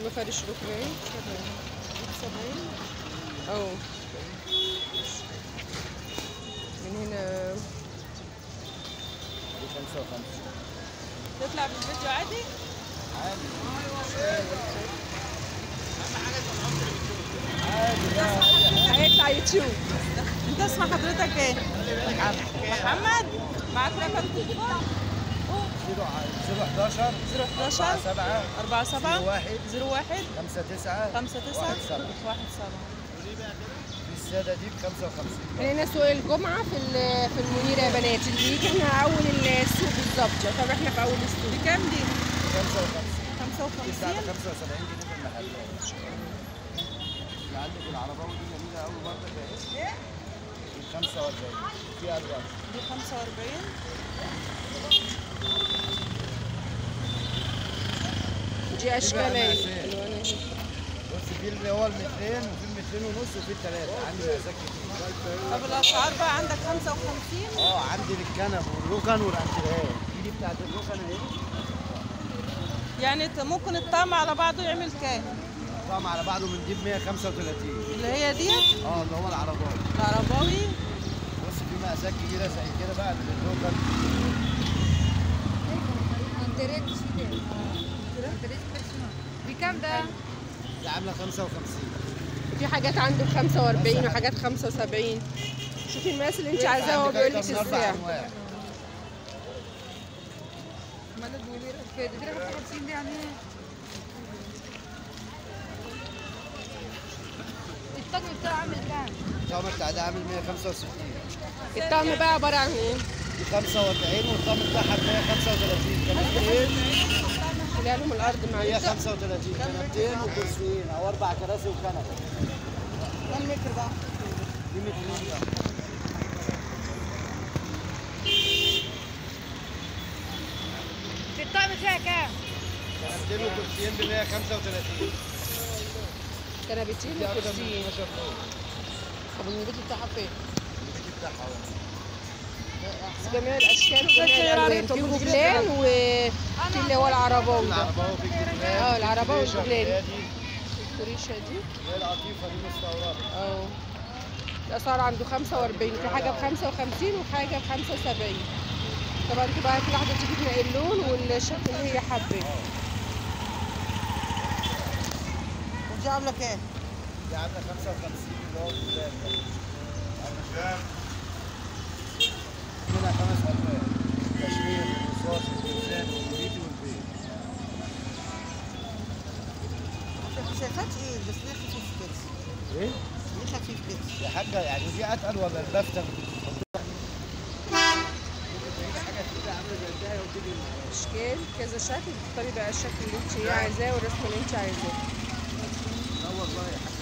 المفارش ركبين سبعين أو من هنا دي 55 تطلع في الفيديو عادي هيطلع يوتيوب انت اسم حضرتك ايه محمد معاك رقم تليفون 011 011 7 4 7 01 01 5 9 5 9 واحد سبعة. 1 7 في السادة دي ب 55 هنا سوق الجمعة في ال- في المنيرة يا بنات اللي يجي من أول السوق بالظبط يعتبر احنا في أول السوق بكام دي؟ 55 دي بتاعت 55 75 جنيه في المحل في عندك العرباوي دي جميلة قوي برضه اهي دي 45 في ألوان دي 45 دي أشكال بقى اهي مقاسات. ألوان اهي. بص في اللي هو ال 200 وفي ال 200 ونص وفي الثلاثة عندي مقاسات كتير طب الاسعار بقى عندك 55 اه عندي الكنب والركن والانتريهات دي دي بتاعت الركن اهي يعني انت ممكن الطعم على بعضه يعمل كام؟ طعم على بعضه من دي ب 135 اللي هي ديت اه اللي هو العرباوي العرباوي بص في مقاسات كبيرة زي كده بقى للركن بكام ده؟ دي عاملة 55 في حاجات عنده ب 45 وحاجات 75 شوفي المقاس اللي انت عايزاه هو عندك بيقول لك أكتر من أربع السعر أنواع في 55 دي يعني ايه؟ الطقم بتاعه عامل كام؟ الطقم بتاع ده عامل 165 الطقم بقى عبارة عن ايه؟ دي 45 والطقم بتاعها ب 135 كنبتين خليها لهم الأرض معلش 135 كنبتين وكرسيين أو أربع كراسي وكنبة كم متر بقى؟ دي مترين بقى في الطقم فيها كام؟ كنبتين وكرسيين ب 135 كنبتين دي أكتر من وكرسيين 12 نوع طب النبيت بتاعها فين؟ البيت بتاعها أهو. جميع الأشكال وجميع الألوان في جبلان وفي اللي هو العرباوي ده العرباوي في الجبلان اه العرباوي والجبلان دي الريشة دي هي القطيفة دي مستوردة اه الأسعار عنده 45 في حاجة ب 55 وحاجة ب 75 طبعا انت بقى كل واحدة تيجي تنقي اللون والشكل اللي هي حباه ودي عامله كام؟ دي عاملة 55 اللي هو الجبلان ده عاملة كام؟ منها خمس ألوان كشمير والرصاص والجرزان والبيتي والبيت شايفات ايه بس ليه خفيف كده؟ ايه؟ ليه خفيف كده؟ يا حاجة يعني دي أتقل ولا البفتة حاجة كده عاملة زي الداية وتيجي أشكال كذا شكل تختاري بقى الشكل اللي انت عايزاه والرسمة اللي انت عايزاه لا والله يا حاجة